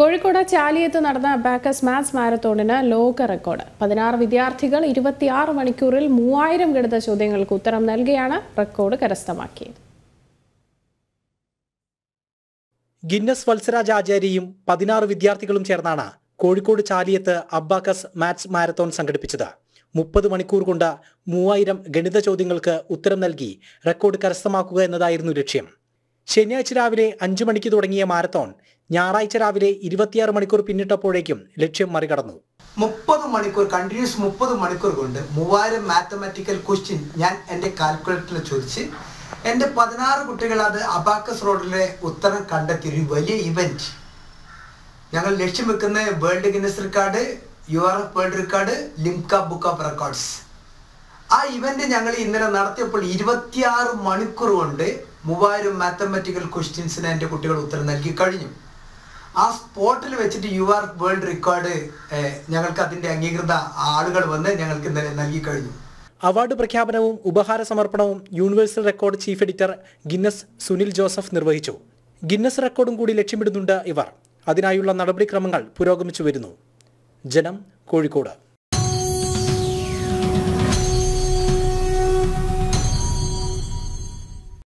കോഴിക്കോട് ചാലിയത്ത് നടന്ന abacus maths മാരത്തോണിന് ലോക record പതിനാറ് വിദ്യാർത്ഥികൾ ഇരുപത്തിയാറ് മണിക്കൂറിൽ മൂവായിരം ഗണിത ചോദ്യങ്ങൾക്ക് ഉത്തരം നൽകിയാണ് റെക്കോർഡ് കരസ്ഥമാക്കിയത് ഗിന്നസ് വത്സരാജ് ആചാര്യയും പതിനാറ് വിദ്യാർത്ഥികളും ചേർന്നാണ് കോഴിക്കോട് ചാലിയത്ത് അബ്ബാക്കസ് മാത്സ് മാരത്തോൺ സംഘടിപ്പിച്ചത് മുപ്പത് മണിക്കൂർ കൊണ്ട് മൂവായിരം ഗണിത ചോദ്യങ്ങൾക്ക് ഉത്തരം നൽകി റെക്കോർഡ് കരസ്ഥമാക്കുക എന്നതായിരുന്നു ലക്ഷ്യം ശനിയാഴ്ച രാവിലെ അഞ്ചു മണിക്ക് തുടങ്ങിയ മാരത്തോൺ ഞായറാഴ്ച രാവിലെ ഇരുപത്തിയാറ് മണിക്കൂർ പിന്നിട്ടപ്പോഴേക്കും ലക്ഷ്യം മറികടന്നു മുപ്പത് മണിക്കൂർ കണ്ടിന്യൂസ് മുപ്പത് മണിക്കൂർ കൊണ്ട് മൂവായിരം മാത്തമാറ്റിക്കൽ ക്വസ്റ്റ്യൻ ഞാൻ എൻ്റെ കാൽക്കുലേറ്ററിൽ ചോദിച്ച് എൻ്റെ പതിനാറ് കുട്ടികൾ അത് അബാക്കസ് റോഡിലെ ഉത്തരം കണ്ടെത്തി ഒരു വലിയ ഇവന്റ് ഞങ്ങൾ ലക്ഷ്യം വെക്കുന്ന world Guinness record U R F world record Limca book of records ആ ഇവന്റ് ഞങ്ങൾ ഇന്നലെ നടത്തിയപ്പോൾ ഇരുപത്തിയാറ് മണിക്കൂർ കൊണ്ട് മൂവായിരം മാത്തമാറ്റിക്കൽ ക്വസ്റ്റ്യൻസിന് എൻ്റെ കുട്ടികൾ ഉത്തരം നൽകി കഴിഞ്ഞു ആ സ്പോട്ടിൽ വെച്ചിട്ട് യു ആർ വേൾഡ് റെക്കോർഡ് ഞങ്ങൾക്ക് അതിൻ്റെ അംഗീകൃത ആളുകൾ വന്ന് ഞങ്ങൾക്ക് ഇന്നലെ നൽകി കഴിഞ്ഞു അവാർഡ് പ്രഖ്യാപനവും ഉപഹാര സമർപ്പണവും universal record chief editor Guinness Sunil Joseph നിർവഹിച്ചു ഗിന്നസ് റെക്കോർഡും കൂടി ലക്ഷ്യമിടുന്നുണ്ട് ഇവർ അതിനായുള്ള നടപടിക്രമങ്ങൾ പുരോഗമിച്ചു വരുന്നു ജനം കോഴിക്കോട്